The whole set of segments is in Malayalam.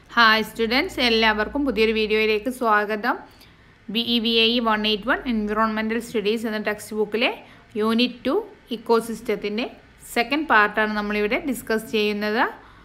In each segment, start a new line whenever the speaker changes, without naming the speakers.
ഹായ് സ്റ്റുഡൻസ് എല്ലാവർക്കും പുതിയൊരു വീഡിയോയിലേക്ക് സ്വാഗതം B E V I one eight one environmental studies എന്ന ടെക്സ്റ്റ് ബുക്കിലെ യൂണിറ്റ് ടു ഇക്കോസിസ്റ്റത്തിൻ്റെ സെക്കൻഡ് പാർട്ടാണ് നമ്മളിവിടെ ഡിസ്കസ് ചെയ്യുന്നത്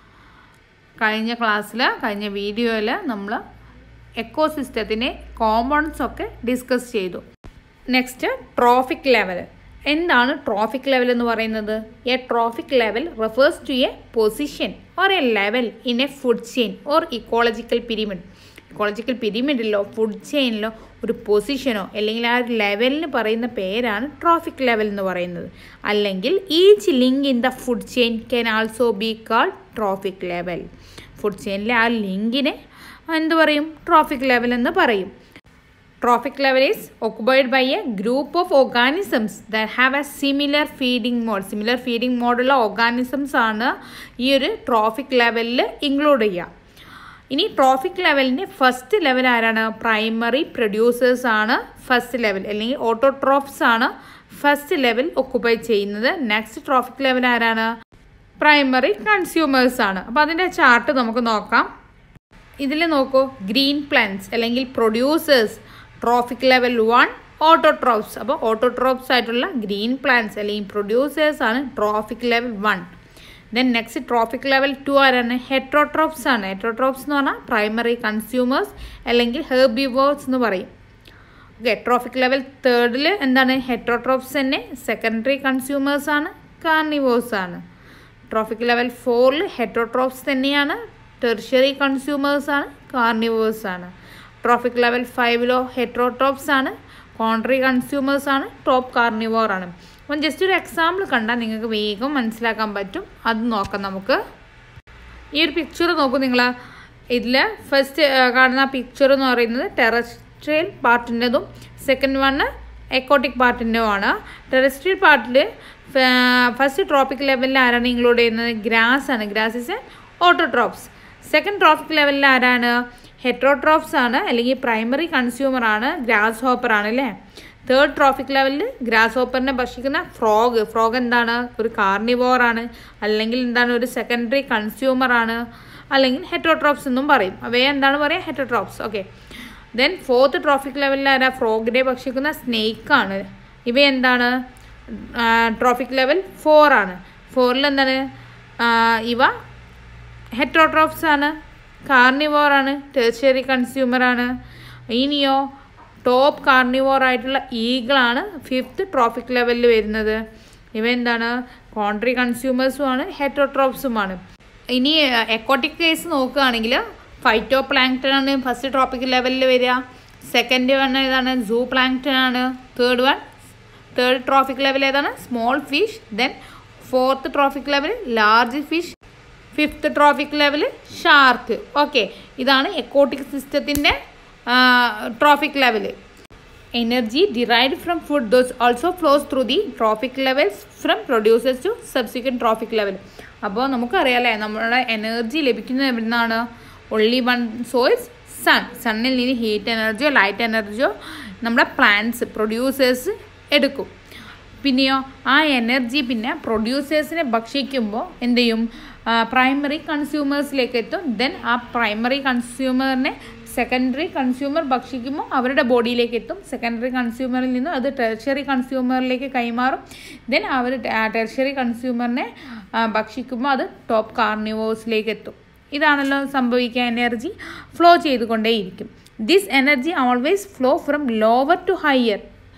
കഴിഞ്ഞ ക്ലാസ്സിൽ കഴിഞ്ഞ വീഡിയോയിൽ നമ്മൾ എക്കോസിസ്റ്റത്തിൻ്റെ കോമ്പൗണ്ട്സ് ഒക്കെ ഡിസ്കസ് ചെയ്തു നെക്സ്റ്റ് ട്രോഫിക് ലെവൽ എന്താണ് ട്രോഫിക് ലെവൽ എന്ന് പറയുന്നത് a trophic level refers to a position or a level in a food chain or ecological pyramid ecological പിരിമിഡിലോ ഫുഡ് ചെയിനിലോ ഒരു പൊസിഷനോ അല്ലെങ്കിൽ ആ ഒരു ലെവലിന് പറയുന്ന പേരാണ് ട്രോഫിക് ലെവൽ എന്ന് പറയുന്നത് അല്ലെങ്കിൽ each link in the food chain can also be call trophic level food ചെയിനിലെ ആ ലിങ്കിനെ എന്ത് പറയും ട്രോഫിക് ലെവൽ എന്ന് പറയും Trophic level is occupied by a group of organisms that have a similar feeding mode. Similar feeding mode ഉള്ള organisms ആണ് ഈ ഒരു ട്രോഫിക് ലെവലിൽ ഇൻക്ലൂഡ് ചെയ്യുക ഇനി ട്രോഫിക് ലെവലിൻ്റെ ഫസ്റ്റ് ലെവൽ ആരാണ് പ്രൈമറി പ്രൊഡ്യൂസേഴ്സ് ആണ് ഫസ്റ്റ് ലെവൽ അല്ലെങ്കിൽ ഓട്ടോട്രോപ്സ് ആണ് ഫസ്റ്റ് ലെവൽ ഒക്കുപ്പൈ ചെയ്യുന്നത് നെക്സ്റ്റ് ട്രോഫിക് ലെവൽ ആരാണ് പ്രൈമറി കൺസ്യൂമേഴ്സ് ആണ് അപ്പോൾ അതിൻ്റെ ചാർട്ട് നമുക്ക് നോക്കാം ഇതിൽ നോക്കൂ ഗ്രീൻ പ്ലാന്റ്സ് അല്ലെങ്കിൽ producers trophic level one autotrophs അപ്പോൾ ഓട്ടോട്രോപ്സ് ആയിട്ടുള്ള ഗ്രീൻ പ്ലാന്റ്സ് അല്ലെങ്കിൽ പ്രൊഡ്യൂസേഴ്സ് ആണ് trophic level one then next trophic level two ആരാണ് ഹെട്രോട്രോപ്സ് ആണ് ഹെട്രോട്രോപ്സ് എന്ന് പറഞ്ഞാൽ പ്രൈമറി കൺസ്യൂമേഴ്സ് അല്ലെങ്കിൽ ഹെർബിവോഴ്സ് എന്ന് പറയും ഓക്കെ ട്രോഫിക് ലെവൽ തേർഡിൽ എന്താണ് ഹെട്രോട്രോപ്സ് തന്നെ സെക്കൻഡറി കൺസ്യൂമേഴ്സ് ആണ് കാർണിവോഴ്സ് ആണ് ട്രോഫിക് ലെവൽ ഫോറിൽ ഹെട്രോട്രോപ്സ് തന്നെയാണ് ടെർഷ്യറി കൺസ്യൂമേഴ്സ് ആണ് കാർണിവേഴ്സ് ആണ് ട്രോഫിക് ലെവൽ ഫൈവിലോ ഹെട്രോട്രോപ്സ് ആണ് കോൺട്രി കൺസ്യൂമേഴ്സ് ആണ് ടോപ്പ് കാർണിവോർ ആണ് അപ്പം ജസ്റ്റ് ഒരു എക്സാമ്പിൾ കണ്ടാൽ നിങ്ങൾക്ക് വേഗം മനസ്സിലാക്കാൻ പറ്റും അത് നോക്കാം നമുക്ക് ഈ ഒരു പിക്ചർ നോക്കൂ നിങ്ങൾ ഇതിൽ ഫസ്റ്റ് കാണുന്ന പിക്ചർ എന്ന് പറയുന്നത് ടെറസ്ട്രിയൽ പാർട്ടിൻ്റെതും സെക്കൻഡ് വണ് എക്കോട്ടിക് പാർട്ടിൻ്റെതുമാണ് ടെറസ്ട്രിയൽ പാർട്ടിൽ ഫസ്റ്റ് ട്രോപ്പിക് ലെവലിൽ ആരാണ് ഇൻക്ലൂഡ് ചെയ്യുന്നത് ഗ്രാസ് ആണ് grass is a autotrophs second trophic ലെവലിൽ ആരാണ് ഹെട്രോട്രോപ്സ് ആണ് അല്ലെങ്കിൽ പ്രൈമറി കൺസ്യൂമർ ആണ് ഗ്രാസ് ഹോപ്പർ ആണ് അല്ലേ തേർഡ് ട്രോഫിക് ലെവലിൽ ഗ്രാസ് ഹോപ്പറിനെ ഭക്ഷിക്കുന്ന ഫ്രോഗ് ഫ്രോഗ് എന്താണ് ഒരു കാർണിവോർ ആണ് അല്ലെങ്കിൽ എന്താണ് ഒരു സെക്കൻഡറി കൺസ്യൂമർ ആണ് അല്ലെങ്കിൽ ഹെട്രോട്രോപ്സ് എന്നും പറയും അവയെ എന്താണ് പറയുക heterotrophs okay then fourth trophic ലെവലിൽ ആരാ ഫ്രോഗിനെ ഭക്ഷിക്കുന്ന സ്നേക്ക് ആണ് ഇവ എന്താണ് ട്രോഫിക് ലെവൽ ഫോർ ആണ് ഫോറിൽ എന്താണ് ഇവ ഹെട്രോട്രോപ്സ് ആണ് കാർണിവോർ ആണ് ടേർഷ്യറി കൺസ്യൂമർ ആണ് ഇനിയോ ടോപ്പ് കാർണിവോർ ആയിട്ടുള്ള ഈഗിളാണ് ഫിഫ്ത്ത് ട്രോഫിക് ലെവലിൽ വരുന്നത് ഇവ എന്താണ് കോൺട്രി കൺസ്യൂമേഴ്സും ആണ് ഹെട്രോട്രോപ്സുമാണ് ഇനി എക്കോട്ടിക് കേസ് നോക്കുകയാണെങ്കിൽ ഫൈറ്റോ പ്ലാങ്ക്ടൺ ആണ് ഫസ്റ്റ് ട്രോപ്പിക് ലെവലിൽ വരിക സെക്കൻഡ് വൺ ഏതാണ് സൂ പ്ലാങ്ക്ടൺ ആണ് third one third trophic level ഏതാണ് small fish then fourth trophic level large fish fifth trophic level shark okay ഇതാണ് എക്കോട്ടിക് സിസ്റ്റത്തിൻ്റെ trophic level energy derived from food thus also flows through the trophic levels from producers to subsequent trophic level അപ്പോൾ നമുക്കറിയാമല്ലേ നമ്മുടെ എനർജി ലഭിക്കുന്നത് എവിടെ നിന്നാണ് ഒൺലി വൺ സോഴ്സ് സൺ സണ്ണിൽ നിന്ന് ഹീറ്റ് എനർജിയോ ലൈറ്റ് എനർജിയോ നമ്മുടെ പ്ലാന്റ്സ് പ്രൊഡ്യൂസേഴ്സ് എടുക്കും പിന്നെയോ ആ എനർജി പിന്നെ പ്രൊഡ്യൂസേഴ്സിനെ ഭക്ഷിക്കുമ്പോൾ എന്ത് ചെയ്യും പ്രൈമറി കൺസ്യൂമേഴ്സിലേക്ക് എത്തും ദെൻ ആ പ്രൈമറി കൺസ്യൂമറിനെ സെക്കൻഡറി കൺസ്യൂമർ ഭക്ഷിക്കുമ്പോൾ അവരുടെ ബോഡിയിലേക്ക് എത്തും സെക്കൻഡറി കൺസ്യൂമറിൽ നിന്ന് അത് ടെർഷ്യറി കൺസ്യൂമറിലേക്ക് കൈമാറും ദെൻ അവർ ടെർഷ്യറി കൺസ്യൂമറിനെ ഭക്ഷിക്കുമ്പോൾ അത് ടോപ്പ് കാർണിവേഴ്സിലേക്ക് എത്തും ഇതാണല്ലോ സംഭവിക്കുക എനർജി ഫ്ലോ ചെയ്തുകൊണ്ടേയിരിക്കും this energy always flow from lower to higher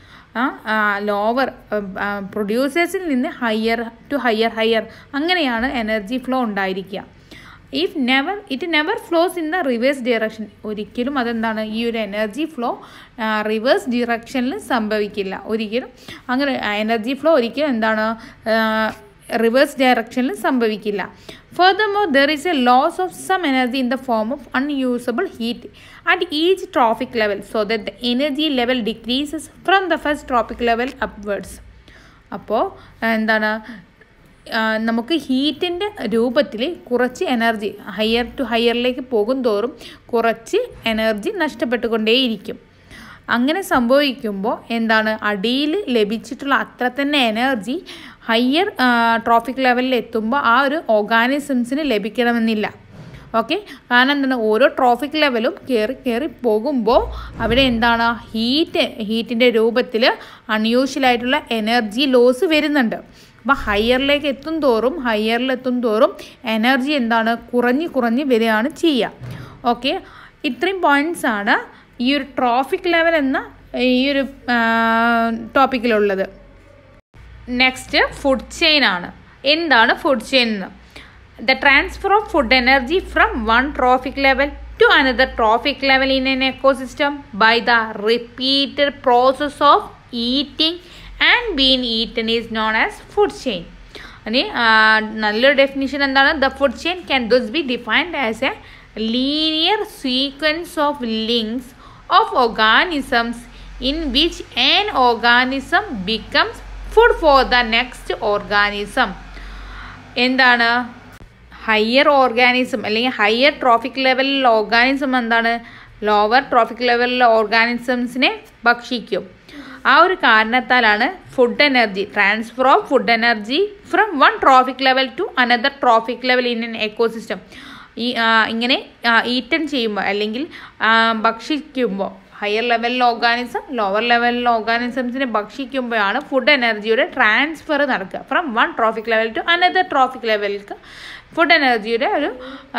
lower പ്രൊഡ്യൂസേഴ്സിൽ നിന്ന് ഹയർ ടു ഹയർ ഹയർ അങ്ങനെയാണ് എനർജി ഫ്ലോ ഉണ്ടായിരിക്കുക if never it never flows in the reverse direction ഒരിക്കലും അതെന്താണ് ഈ ഒരു എനർജി ഫ്ലോ റിവേഴ്സ് ഡിറക്ഷനിൽ സംഭവിക്കില്ല ഒരിക്കലും അങ്ങനെ എനർജി ഫ്ലോ ഒരിക്കലും എന്താണ് റിവേഴ്സ് ഡയറക്ഷനിൽ സംഭവിക്കില്ല Furthermore, there is a loss of some energy in the form of unusable heat at each trophic level so that the energy level decreases from the first trophic level upwards. അപ്പോൾ എന്താണ് നമുക്ക് ഹീറ്റിൻ്റെ രൂപത്തിൽ കുറച്ച് എനർജി ഹയർ ടു ഹയറിലേക്ക് പോകും തോറും കുറച്ച് എനർജി നഷ്ടപ്പെട്ടുകൊണ്ടേയിരിക്കും അങ്ങനെ സംഭവിക്കുമ്പോൾ എന്താണ് അടിയിൽ ലഭിച്ചിട്ടുള്ള അത്ര തന്നെ എനർജി ഹയർ ട്രോഫിക് ലെവലിൽ എത്തുമ്പോൾ ആ ഒരു ഓർഗാനിസംസിന് ലഭിക്കണമെന്നില്ല ഓക്കെ കാരണം എന്താണ് ഓരോ ട്രോഫിക് ലെവലും കയറി കയറി പോകുമ്പോൾ അവിടെ എന്താണ് ഹീറ്റ് ഹീറ്റിൻ്റെ രൂപത്തിൽ അൺയൂഷ്വലായിട്ടുള്ള എനർജി ലോസ് വരുന്നുണ്ട് അപ്പോൾ ഹയറിലേക്ക് എത്തും തോറും ഹയറിൽ എത്തും തോറും എനർജി എന്താണ് കുറഞ്ഞ് കുറഞ്ഞ് വരികയാണ് ചെയ്യുക ഓക്കെ ഇത്രയും പോയിൻറ്റ്സ് ആണ് ഈ ഒരു ട്രോഫിക് ലെവൽ എന്ന ഈ ഒരു ടോപ്പിക്കിലുള്ളത് നെക്സ്റ്റ് ഫുഡ് ചെയിൻ ആണ് എന്താണ് ഫുഡ് ചെയിൻ എന്ന് the transfer of food energy from one trophic level to another trophic level in an ecosystem by the repeated process of eating and been eaten is known as food chain ഇനി നല്ലൊരു ഡെഫിനിഷൻ എന്താണ് the food chain can thus be defined as a linear sequence of links of organisms in which an organism becomes food for the next organism എന്താണ് ഹയർ ഓർഗാനിസം അല്ലെങ്കിൽ ഹയർ ട്രോഫിക് ലെവലിലുള്ള ഓർഗാനിസം എന്താണ് ലോവർ ട്രോഫിക് ലെവലിലുള്ള ഓർഗാനിസംസിനെ ഭക്ഷിക്കും ആ ഒരു കാരണത്താലാണ് food energy transfer of food energy from one trophic level to another trophic level in an ecosystem ഈ ഇങ്ങനെ ഈറ്റൻ ചെയ്യുമ്പോൾ അല്ലെങ്കിൽ ഭക്ഷിക്കുമ്പോൾ ഹയർ ലെവലിലെ ഓർഗാനിസം ലോവർ ലെവലിലെ ഓർഗാനിസംസിനെ ഭക്ഷിക്കുമ്പോഴാണ് ഫുഡ് എനർജിയുടെ ട്രാൻസ്ഫർ നടക്കുക from one trophic level to another trophic ലെവലിലേക്ക് ഫുഡ് എനർജിയുടെ ഒരു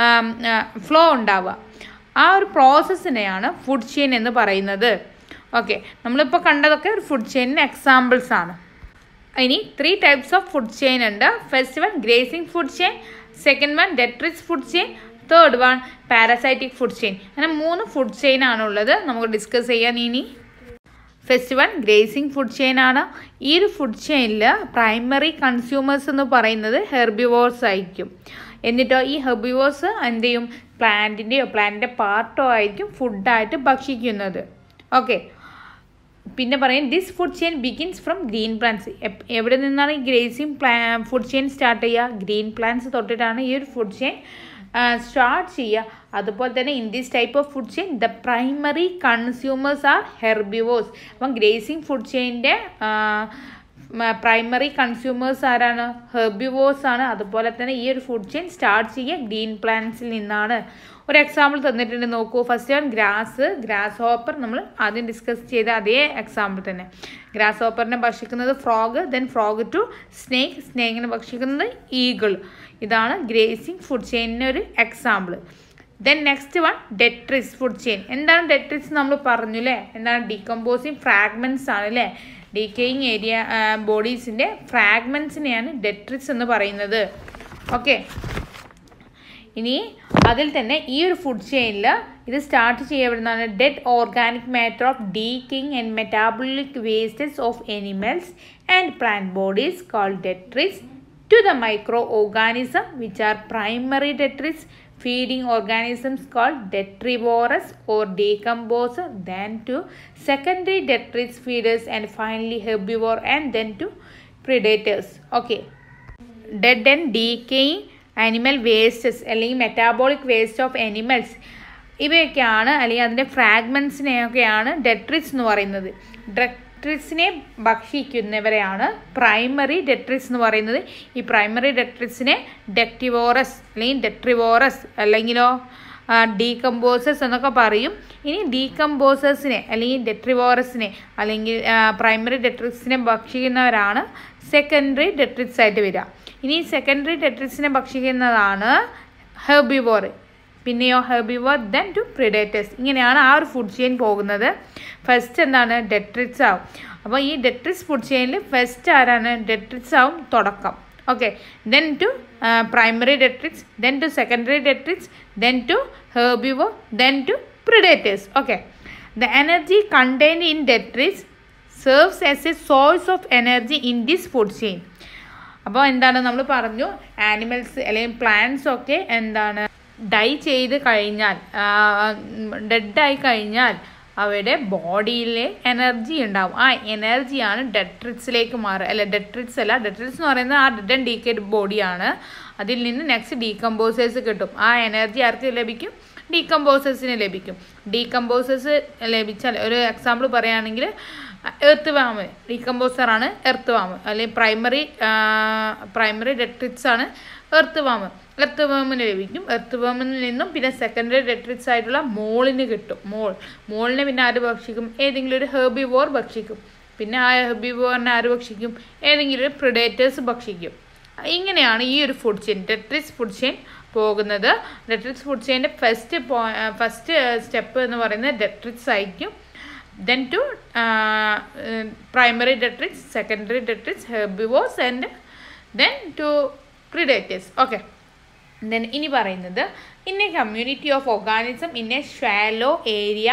ഫ്ലോ ഉണ്ടാവുക ആ ഒരു പ്രോസസ്സിനെയാണ് ഫുഡ് ചെയിൻ എന്ന് പറയുന്നത് ഓക്കെ നമ്മളിപ്പോൾ കണ്ടതൊക്കെ ഒരു ഫുഡ് ചെയിനിന് എക്സാമ്പിൾസ് ആണ് ഇനി three types of food chain ഉണ്ട് first one grazing food chain second one detritus food chain third one parasitic food chain അങ്ങനെ മൂന്ന് ഫുഡ് ചെയിൻ ആണുള്ളത് നമുക്ക് ഡിസ്കസ് ചെയ്യാൻ ഇനി first one grazing food chain ആണ് ഈ ഒരു ഫുഡ് ചെയിനിൽ പ്രൈമറി കൺസ്യൂമേഴ്സ് എന്ന് പറയുന്നത് ഹെർബിവോഴ്സ് ആയിരിക്കും എന്നിട്ടോ ഈ ഹെർബിവോഴ്സ് എന്ത് ചെയ്യും പ്ലാന്റിൻ്റെയോ പ്ലാന്റിൻ്റെ പാർട്ടോ ആയിരിക്കും ഫുഡായിട്ട് ഭക്ഷിക്കുന്നത് ഓക്കെ പിന്നെ പറയും this food chain begins from green plants എവിടെ നിന്നാണ് ഈ ഗ്രേസിംഗ് പ്ലാ ഫുഡ് ചെയിൻ സ്റ്റാർട്ട് ചെയ്യുക ഗ്രീൻ പ്ലാന്റ്സ് തൊട്ടിട്ടാണ് ഈ ഒരു ഫുഡ് ചെയിൻ സ്റ്റാർട്ട് ചെയ്യുക അതുപോലെ തന്നെ in this type of food chain the primary consumers are herbivores അപ്പം ഗ്രേസിംഗ് ഫുഡ് ചെയിൻ്റെ പ്രൈമറി കൺസ്യൂമേഴ്സ് ആരാണ് ഹെർബിവോസ് ആണ് അതുപോലെ തന്നെ ഈ ഒരു ഫുഡ് ചെയിൻ സ്റ്റാർട്ട് ചെയ്യുക ഗ്രീൻ പ്ലാന്റ്സിൽ നിന്നാണ് ഒരു എക്സാമ്പിൾ തന്നിട്ടുണ്ട് നോക്കൂ first one grass grass hopper നമ്മൾ ആദ്യം ഡിസ്കസ് ചെയ്ത അതേ എക്സാമ്പിൾ തന്നെ ഗ്രാസ് ഹോപ്പറിനെ ഭക്ഷിക്കുന്നത് frog then frog to snake സ്നേക്കിനെ ഭക്ഷിക്കുന്നത് ഈഗിൾ ഇതാണ് ഗ്രേസിംഗ് ഫുഡ് ചെയിനിന് ഒരു example then next one detritus food chain എന്താണ് ഡെട്രിസ് നമ്മൾ പറഞ്ഞു അല്ലേ എന്താണ് ഡീകമ്പോസിങ് ഫ്രാഗ്മെൻറ്റ്സ് ആണ് അല്ലേ ഡീക്കേയിങ് ഏരിയ ബോഡീസിൻ്റെ ഫ്രാഗ്മെൻറ്റ്സിനെയാണ് ഡെട്രിസ് എന്ന് പറയുന്നത് ഓക്കെ ഇനി അതിൽ തന്നെ ഈ ഒരു ഫുഡ് ചെയിനിൽ ഇത് സ്റ്റാർട്ട് ചെയ്യപ്പെടുന്നതാണ് dead organic matter of decaying and metabolic wastes of animals and plant bodies call detritus to the microorganism which are primary detritus feeding organisms called detrivorous or decomposer then to secondary detritus feeders and finally herbivore and then to predators okay dead and decaying animal wastes അല്ലെങ്കിൽ മെറ്റാബോളിക് വേസ്റ്റ് ഓഫ് എനിമൽസ് ഇവയൊക്കെയാണ് അല്ലെങ്കിൽ അതിൻ്റെ ഫ്രാഗ്മെൻസിനെയൊക്കെയാണ് ഡെട്രിസ് എന്ന് പറയുന്നത് ഡെട്രിസിനെ ഭക്ഷിക്കുന്നവരെയാണ് പ്രൈമറി ഡെട്രിസ് എന്ന് പറയുന്നത് ഈ പ്രൈമറി ഡെട്രിസിനെ ഡെക്ടിവോറസ് അല്ലെങ്കിൽ ഡെട്രിവോറസ് അല്ലെങ്കിലോ ഡീകമ്പോസേഴ്സ് എന്നൊക്കെ പറയും ഇനി ഡീകമ്പോസേഴ്സിനെ അല്ലെങ്കിൽ ഡെട്രിവോറസിനെ അല്ലെങ്കിൽ പ്രൈമറി ഡെട്രിക്സിനെ ഭക്ഷിക്കുന്നവരാണ് സെക്കൻഡറി ഡെട്രിക്സ് ആയിട്ട് വരിക ഇനി സെക്കൻഡറി ഡെട്രിക്സിനെ ഭക്ഷിക്കുന്നതാണ് ഹെർബിവോർ പിന്നെയോ ഹെർബിവോർ ദെൻ ടു പ്രിഡേറ്റേഴ്സ് ഇങ്ങനെയാണ് ആ ഒരു ഫുഡ് ചെയിൻ പോകുന്നത് ഫസ്റ്റ് എന്താണ് ഡെട്രിക്സ് ആവും അപ്പോൾ ഈ ഡെട്രിക്സ് ഫുഡ് ചെയിനിൽ ഫസ്റ്റ് ആരാണ് ഡെട്രിക്സ് ആവും തുടക്കം okay then to primary detritus then to secondary detritus then to herbivore then to predators okay the energy contained in detritus serves as a source of energy in this food chain അപ്പോൾ എന്താണ് നമ്മൾ പറഞ്ഞു ആനിമൽസ് അല്ലെങ്കിൽ പ്ലാന്റ്സ് ഒക്കെ എന്താണ് ഡൈ ചെയ്ത് കഴിഞ്ഞാൽ ഡെഡായി കഴിഞ്ഞാൽ അവയുടെ ബോഡിയിലെ എനർജി ഉണ്ടാവും ആ എനർജിയാണ് ഡെട്രിക്സിലേക്ക് മാറുക അല്ല ഡെട്രിക്സ് അല്ല ഡെട്രിക്സ് എന്ന് പറയുന്നത് ആ ഡെഡ് ആൻഡ് ഡീക്കേഡ് ബോഡിയാണ് അതിൽ നിന്ന് നെക്സ്റ്റ് ഡീകമ്പോസേഴ്സ് കിട്ടും ആ എനർജി ആർക്ക് ലഭിക്കും ഡീകമ്പോസേഴ്സിന് ലഭിക്കും ഡീകമ്പോസേഴ്സ് ലഭിച്ചാൽ ഒരു എക്സാമ്പിൾ പറയുകയാണെങ്കിൽ എർത്ത് വാമ് ഡീകമ്പോസർ ആണ് എർത്ത് വാമ് അല്ലെങ്കിൽ പ്രൈമറി പ്രൈമറി ഡെട്രിക്സ് ആണ് എർത്ത് വാമ് എർത്ത് വേമിന് ലഭിക്കും എർത്ത് വേമിൽ നിന്നും പിന്നെ സെക്കൻഡറി ഡെട്രിക്സ് ആയിട്ടുള്ള മോളിന് കിട്ടും മോൾ മോളിനെ പിന്നെ ആര് ഭക്ഷിക്കും ഏതെങ്കിലും ഒരു ഹെർബിവോർ ഭക്ഷിക്കും പിന്നെ ആ ഹെർബിവോറിനെ ആര് ഭക്ഷിക്കും ഏതെങ്കിലും ഒരു പ്രിഡേറ്റേഴ്സ് ഭക്ഷിക്കും ഇങ്ങനെയാണ് ഈ ഒരു food chain detritus food chain പോകുന്നത് ഡെട്രിക്സ് ഫുഡ് ചെയിൻ്റെ ഫസ്റ്റ് ഫസ്റ്റ് സ്റ്റെപ്പ് എന്ന് പറയുന്നത് ഡെട്രിക്സ് ആയിരിക്കും then to primary detritus secondary detritus herbivores and then to predators okay then ഇനി പറയുന്നത് in a community of organism in a shallow area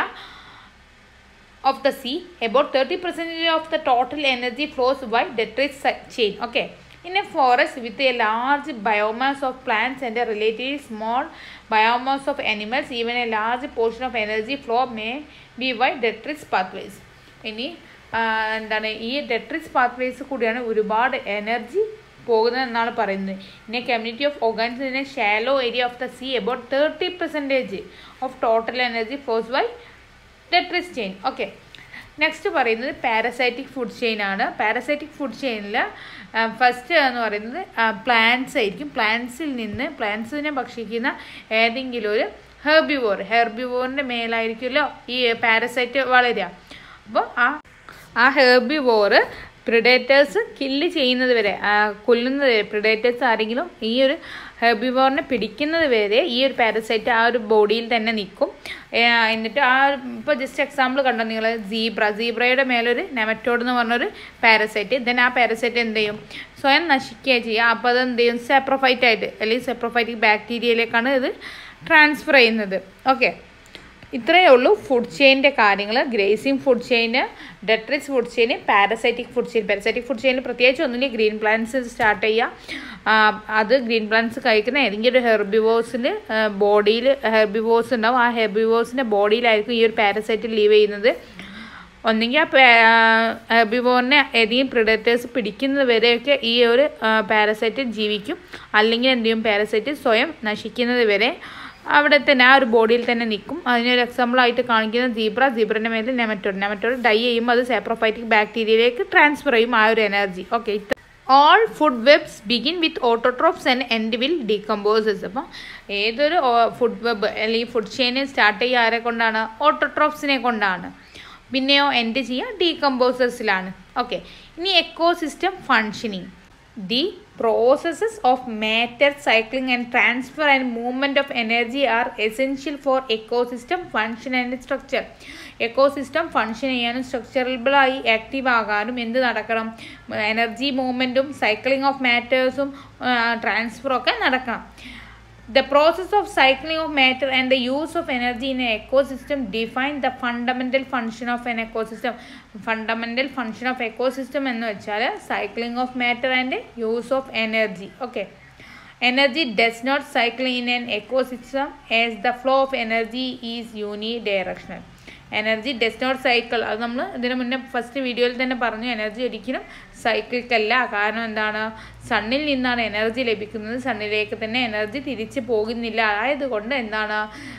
of the sea about 30 percentage of the total energy flows by detritus chain okay in a forest with a large biomass of plants and a relatively small biomass of animals even a large portion of energy flow may be by detritus pathways ഇനി എന്താണ് ഈ ഡെട്രിക്സ് പാത്വേസ് കൂടിയാണ് ഒരുപാട് എനർജി പോകുന്നത് എന്നാണ് പറയുന്നത് in a community of organs in a shallow area of the sea about thirty percentage of total energy flows by detritus chain okay next പറയുന്നത് പാരസൈറ്റിക് ഫുഡ് ചെയിൻ ആണ് പാരസൈറ്റിക് ഫുഡ് ചെയിനിൽ ഫസ്റ്റ് എന്ന് പറയുന്നത് പ്ലാന്റ്സ് ആയിരിക്കും പ്ലാന്റ്സിൽ നിന്ന് പ്ലാന്റ്സിനെ ഭക്ഷിക്കുന്ന ഏതെങ്കിലും ഒരു ഹെർബിവോർ ഹെർബിവോറിൻ്റെ മേലായിരിക്കുമല്ലോ ഈ പാരസൈറ്റ് വളരുക അപ്പോൾ ആ ആ ഹെർബിവോറ് പ്രിഡേറ്റേഴ്സ് കില്ല് ചെയ്യുന്നത് വരെ കൊല്ലുന്നത് വരെ പ്രിഡേറ്റേഴ്സ് ആരെങ്കിലും ഈ ഒരു ഹെർബിവോറിനെ പിടിക്കുന്നത് വരെ ഈ ഒരു പാരസൈറ്റ് ആ ഒരു ബോഡിയിൽ തന്നെ നിൽക്കും എന്നിട്ട് ആ ഇപ്പോൾ ജസ്റ്റ് എക്സാമ്പിൾ കണ്ടോ നിങ്ങൾ സീബ്ര സീബ്രയുടെ മേലൊരു നെമറ്റോഡ് എന്ന് പറഞ്ഞൊരു പാരസൈറ്റ് ദെൻ ആ പാരസൈറ്റ് എന്ത് ചെയ്യും സ്വയം നശിക്കുക ചെയ്യുക അപ്പോൾ അത് എന്ത് ചെയ്യും സെപ്രോഫൈറ്റ് ആയിട്ട് അല്ലെങ്കിൽ സെപ്രോഫൈറ്റിക് ബാക്ടീരിയയിലേക്കാണ് ഇത് ട്രാൻസ്ഫർ ചെയ്യുന്നത് ഓക്കെ ഇത്രയേ ഉള്ളൂ ഫുഡ് ചെയിൻ്റെ കാര്യങ്ങൾ grazing food chain detritus food chain parasitic food chain parasitic food ചെയിനിൽ പ്രത്യേകിച്ച് ഒന്നുമില്ല ഗ്രീൻ പ്ലാന്റ്സ് സ്റ്റാർട്ട് ചെയ്യുക അത് ഗ്രീൻ പ്ലാന്റ്സ് കഴിക്കുന്ന ഏതെങ്കിലും ഒരു ഹെർബിവോസിൽ ബോഡിയിൽ ഹെർബിവോസ് ഉണ്ടാവും ആ ഹെർബിവോസിൻ്റെ ബോഡിയിലായിരിക്കും ഈ ഒരു പാരസൈറ്റ് ലീവ് ചെയ്യുന്നത് ഒന്നെങ്കിൽ ആ ഹെർബിവോറിനെ ഏതെങ്കിലും പ്രിഡേറ്റേഴ്സ് പിടിക്കുന്നത് വരെയൊക്കെ ഈ ഒരു പാരസൈറ്റ് ജീവിക്കും അല്ലെങ്കിൽ എന്ത് ചെയ്യും പാരസൈറ്റ് സ്വയം നശിക്കുന്നത് വരെ അവിടെ തന്നെ ആ ഒരു ബോഡിയിൽ തന്നെ നിൽക്കും അതിനൊരു എക്സാമ്പിളായിട്ട് കാണിക്കുന്ന സീബ്ര സീബ്രൻ്റെ മേലിൽ നെമറ്റോഡ് നെമറ്റോഡ് ഡൈ ചെയ്യുമ്പോൾ അത് സെപ്രോഫൈറ്റിക് ബാക്ടീരിയയിലേക്ക് ട്രാൻസ്ഫർ ചെയ്യും ആ ഒരു energy okay all food webs begin with autotrophs and end will decomposers അപ്പം ഏതൊരു ഫുഡ് വെബ് അല്ലെങ്കിൽ ഫുഡ് ചെയിനെ സ്റ്റാർട്ട് ചെയ്യുക ആരെ കൊണ്ടാണ് ഓട്ടോട്രോപ്സിനെ കൊണ്ടാണ് പിന്നെയോ എൻഡ് ചെയ്യുക ഡീകമ്പോസേഴ്സിലാണ് ഓക്കെ ഇനി ecosystem functioning the processes of matter cycling and transfer and movement of energy are essential for ecosystem function and structure ecosystem function ചെയ്യാനും സ്ട്രക്ചറബിളായി ആക്റ്റീവ് ആകാനും എന്ത് നടക്കണം എനർജി മൂവ്മെൻറ്റും സൈക്ലിംഗ് ഓഫ് മാറ്റേഴ്സും ട്രാൻസ്ഫറും ഒക്കെ നടക്കണം The process of cycling of matter and the use of energy in an ecosystem define the fundamental function of an ecosystem. Fundamental function of ecosystem എന്ന് വെച്ചാൽ cycling of matter and use of energy. Okay. Energy does not cycle in an ecosystem as the flow of energy is unidirectional. Energy does not cycle അത് നമ്മൾ ഇതിന് മുന്നേ ഫസ്റ്റ് വീഡിയോയിൽ തന്നെ പറഞ്ഞു എനർജി ഒരിക്കലും സൈക്കിൾക്കല്ല കാരണം എന്താണ് സണ്ണിൽ നിന്നാണ് എനർജി ലഭിക്കുന്നത് സണ്ണിലേക്ക് തന്നെ എനർജി തിരിച്ചു പോകുന്നില്ല ആയതുകൊണ്ട് എന്താണ്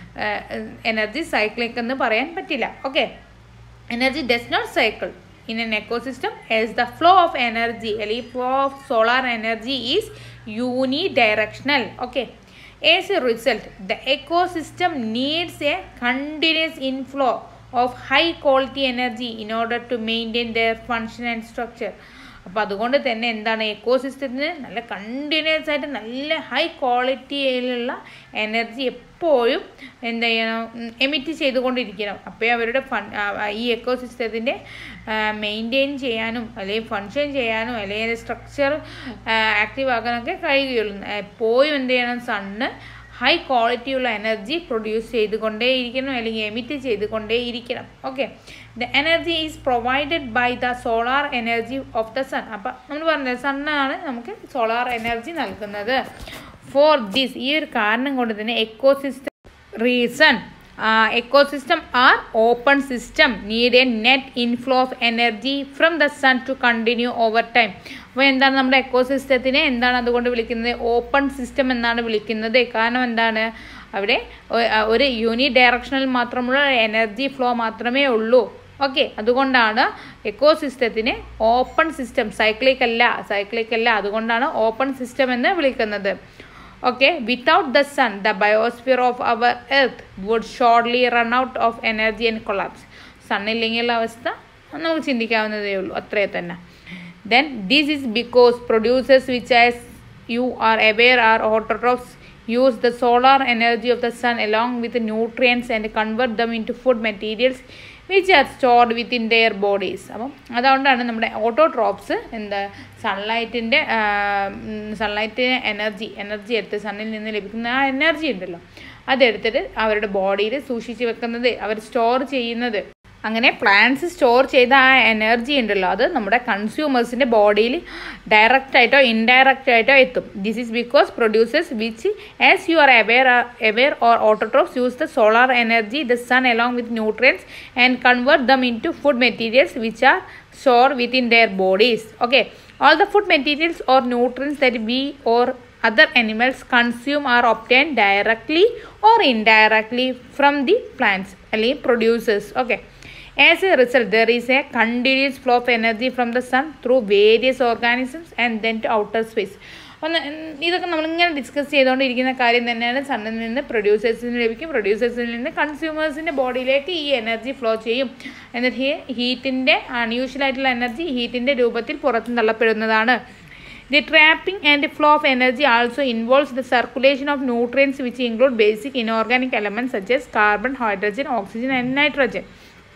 എനർജി സൈക്ലിക് എന്ന് പറയാൻ പറ്റില്ല okay energy does not cycle in an ecosystem as the flow of energy അല്ലെങ്കിൽ flow of solar energy is unidirectional okay As a result, the ecosystem needs a continuous inflow of high quality energy in order to maintain their function and structure. അപ്പോൾ അതുകൊണ്ട് തന്നെ എന്താണ് എക്കോസിസ്റ്റത്തിന് നല്ല കണ്ടിന്യൂസ് ആയിട്ട് നല്ല ഹൈ ക്വാളിറ്റിയിലുള്ള എനർജി എപ്പോഴും എന്ത് ചെയ്യണം എമിറ്റ് ചെയ്തുകൊണ്ടിരിക്കണം അപ്പോൾ അവരുടെ ഫൺ ഈ എക്കോസിസ്റ്റത്തിൻ്റെ മെയിൻറ്റെയിൻ ചെയ്യാനും അല്ലെങ്കിൽ ഫങ്ഷൻ ചെയ്യാനും അല്ലെങ്കിൽ സ്ട്രക്ചർ ആക്റ്റീവ് ആക്കാനൊക്കെ കഴിയുകയുള്ളൂ എപ്പോഴും എന്ത് ചെയ്യണം സണ്ണ് ഹൈ ക്വാളിറ്റിയുള്ള എനർജി പ്രൊഡ്യൂസ് ചെയ്തുകൊണ്ടേയിരിക്കണം അല്ലെങ്കിൽ എമിറ്റ് ചെയ്തുകൊണ്ടേയിരിക്കണം okay the energy is provided by the solar energy of the sun അപ്പം നമ്മൾ പറഞ്ഞത് സണ്ണാണ് നമുക്ക് സോളാർ എനർജി നൽകുന്നത് ഫോർ ദിസ് ഈ ഒരു കാരണം കൊണ്ട് തന്നെ ecosystem reason ecosystem are open system need a net inflow of energy from the sun to continue over time അപ്പോൾ എന്താണ് നമ്മുടെ എക്കോസിസ്റ്റത്തിനെ എന്താണ് അതുകൊണ്ട് വിളിക്കുന്നത് ഓപ്പൺ സിസ്റ്റം എന്നാണ് വിളിക്കുന്നത് കാരണം എന്താണ് അവിടെ ഒരു യൂണി ഡയറക്ഷനിൽ മാത്രമുള്ള എനർജി ഫ്ലോ മാത്രമേ ഉള്ളൂ ഓക്കെ അതുകൊണ്ടാണ് എക്കോസിസ്റ്റത്തിനെ ഓപ്പൺ സിസ്റ്റം സൈക്ലിക് അല്ല സൈക്ലിക് അല്ല അതുകൊണ്ടാണ് ഓപ്പൺ സിസ്റ്റം എന്ന് വിളിക്കുന്നത് Okay, without the sun, the biosphere of our earth would surely run out of energy and collapse. Sun ഇല്ലെങ്കിലുള്ള അവസ്ഥ നമുക്ക് ചിന്തിക്കാവുന്നതേ ഉള്ളൂ അത്രേ തന്നെ then this is because producers which as you are aware are autotrophs use the solar energy of the sun along with the nutrients and convert them into food materials which are stored within their bodies അപ്പം അതുകൊണ്ടാണ് നമ്മുടെ ഓട്ടോട്രോപ്സ് എന്താ സൺലൈറ്റിൻ്റെ സൺലൈറ്റിന് എനർജി എനർജി എടുത്ത് സണ്ണിൽ നിന്ന് ലഭിക്കുന്ന ആ എനർജി ഉണ്ടല്ലോ അതെടുത്തിട്ട് അവരുടെ ബോഡിയിൽ സൂക്ഷിച്ച് വെക്കുന്നത് അവർ സ്റ്റോർ ചെയ്യുന്നത് അങ്ങനെ പ്ലാന്റ്സ് സ്റ്റോർ ചെയ്ത ആ എനർജി ഉണ്ടല്ലോ അത് നമ്മുടെ കൺസ്യൂമേഴ്സിൻ്റെ ബോഡിയിൽ ഡയറക്റ്റ് ആയിട്ടോ ഇൻഡയറക്റ്റ് ആയിട്ടോ എത്തും this is because producers which as you are aware aware or autotrophs use the solar energy the sun along with nutrients and convert them into food materials which are store within their bodies okay all the food materials or nutrients that we or other animals consume are obtained directly or indirectly from the plants അല്ലെങ്കിൽ producers okay as a result there is a continuous flow of energy from the sun through various organisms and then to outer space ഒന്ന് ഇതൊക്കെ നമ്മളിങ്ങനെ ഡിസ്കസ് ചെയ്തുകൊണ്ടിരിക്കുന്ന കാര്യം തന്നെയാണ് സണ്ണിൽ നിന്ന് പ്രൊഡ്യൂസേഴ്സിന് ലഭിക്കും പ്രൊഡ്യൂസേഴ്സിൽ നിന്ന് കൺസ്യൂമേഴ്സിൻ്റെ ബോഡിയിലേക്ക് ഈ എനർജി ഫ്ലോ ചെയ്യും എന്നിട്ട് ഹീറ്റിൻ്റെ അൺയൂഷ്വൽ ആയിട്ടുള്ള എനർജി ഹീറ്റിൻ്റെ രൂപത്തിൽ പുറത്തു തള്ളപ്പെടുന്നതാണ് The trapping and flow of energy also involves the circulation of nutrients which include basic inorganic elements such as carbon, hydrogen, oxygen and nitrogen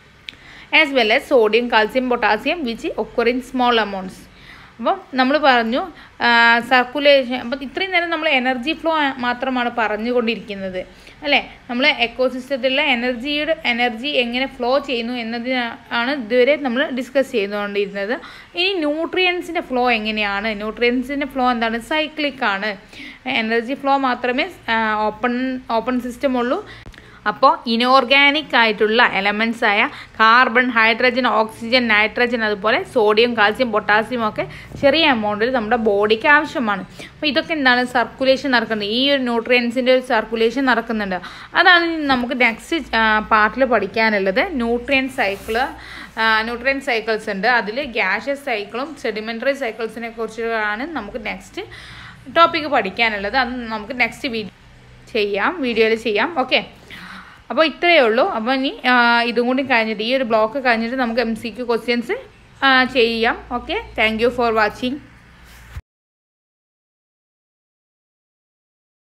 as well as sodium, calcium, potassium which occur in small amounts. അപ്പം നമ്മൾ പറഞ്ഞു സർക്കുലേഷൻ അപ്പം ഇത്രയും നേരം നമ്മൾ എനർജി ഫ്ലോ മാത്രമാണ് പറഞ്ഞുകൊണ്ടിരിക്കുന്നത് അല്ലേ നമ്മൾ എക്കോസിസ്റ്റത്തിലെ എനർജിയുടെ എനർജി എങ്ങനെ ഫ്ലോ ചെയ്യുന്നു എന്നതിനാണ് ഇതുവരെ നമ്മൾ ഡിസ്കസ് ചെയ്തുകൊണ്ടിരുന്നത് ഇനി ന്യൂട്രിയൻസിൻ്റെ ഫ്ലോ എങ്ങനെയാണ് ന്യൂട്രിയൻസിൻ്റെ ഫ്ലോ എന്താണ് സൈക്ലിക് ആണ് എനർജി ഫ്ലോ മാത്രമേ ഓപ്പൺ ഓപ്പൺ സിസ്റ്റം ഉള്ളൂ അപ്പോൾ ഇനോർഗാനിക് ആയിട്ടുള്ള എലമെൻസ് ആയ കാർബൺ ഹൈഡ്രജൻ ഓക്സിജൻ നൈട്രജൻ അതുപോലെ സോഡിയം കാൽസ്യം പൊട്ടാസ്യം ഒക്കെ ചെറിയ എമൗണ്ടിൽ നമ്മുടെ ബോഡിക്ക് ആവശ്യമാണ് അപ്പോൾ ഇതൊക്കെ എന്താണ് സർക്കുലേഷൻ നടക്കുന്നത് ഈ ഒരു ന്യൂട്രിയൻസിൻ്റെ ഒരു സർക്കുലേഷൻ നടക്കുന്നുണ്ട് അതാണ് നമുക്ക് നെക്സ്റ്റ് പാർട്ടിൽ പഠിക്കാനുള്ളത് ന്യൂട്രിയൻ സൈക്കിള് ന്യൂട്രിയൻ സൈക്കിൾസ് ഉണ്ട് അതിൽ ഗ്യാഷ്യസ് സൈക്കിളും സെഡിമെൻ്ററി സൈക്കിൾസിനെ കുറിച്ചാണ് നമുക്ക് നെക്സ്റ്റ് ടോപ്പിക്ക് പഠിക്കാനുള്ളത് അത് നമുക്ക് നെക്സ്റ്റ് വീഡിയോ ചെയ്യാം വീഡിയോയിൽ ചെയ്യാം ഓക്കെ അപ്പോൾ ഇത്രയേ ഉള്ളൂ അപ്പോൾ ഇനി ഇതും കൂടി കഴിഞ്ഞിട്ട് ഈ ഒരു ബ്ലോക്ക് കഴിഞ്ഞിട്ട് നമുക്ക് എം സി ക്യു ക്വസ്റ്റ്യൻസ് ചെയ്യാം okay thank you for watching